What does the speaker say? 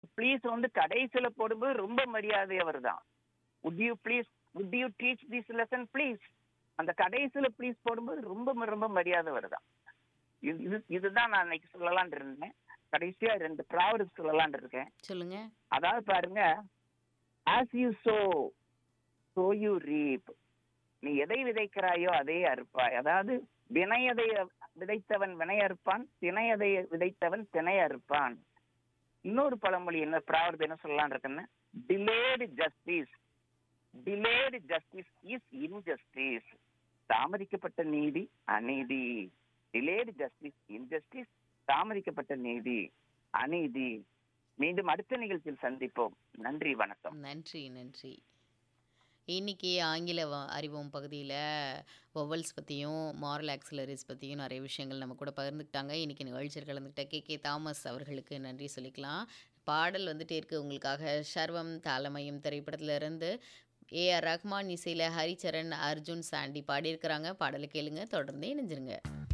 please வந்து கடைசியில போடும்போது ரொம்ப மரியாதையா வருதான் would you please would you teach this lesson please அந்த கடைசியில ப்ளீஸ் போடும்போது ரொம்ப ரொம்ப மரியாதை வருதான் இது இது- இதுதான் நான் இன்னைக்கு சொல்லலாம்னு இருந்தேன் கடைசியா ரெண்டு ப்ராவர்ஸ் சொல்லலாம்னு இருக்கேன் சொல்லுங்க அதாவது பாருங்க as you sow so you reap நீ எதை விதைக்கிறாயோ அதே அறுப்பாய் அதாவது வினையதை விதைத்தவன் வினை அறுப்பான் திணையதை விதைத்தவன் திணை அறுப்பான் இன்னொரு பழமொழி என்ன ப்ராவர்த் என்ன சொல்லலாம்னு இருக்குன்னு delayed justice delayed justice is injustice தாமதிக்கப்பட்ட நீதி அநீதி டிலேடு ஜஸ்டிஸ் இன்ஜஸ்டிஸ் தாமதிக்கப்பட்ட நீதி அநீதி மீண்டும் அடுத்த நிகழ்ச்சியில் சந்திப்போம் நன்றி வணக்கம் நன்றி நன்றி இன்னைக்கு ஆங்கில வ- அறிவோம் பகுதியில் வொவல்ஸ் பற்றியும் மாரல் ஆக்சிலரிஸ் பற்றியும் நிறைய விஷயங்கள் நம்ம கூட பகிர்ந்துக்கிட்டாங்க இன்னைக்கு நிகழ்ச்சியில் கலந்துக்கிட்ட கே கே தாமஸ் அவர்களுக்கு நன்றி சொல்லிக்கலாம் பாடல் வந்துட்டே இருக்கு உங்களுக்காக சர்வம் தாளமயம் திரைப்படத்துல இருந்து ஏஆர் ரஹ்மான் இசையில் ஹரிச்சரன் அர்ஜுன் சாண்டி பாடியிருக்கிறாங்க பாடலை கேளுங்க தொடர்ந்து இணைஞ்சிருங்க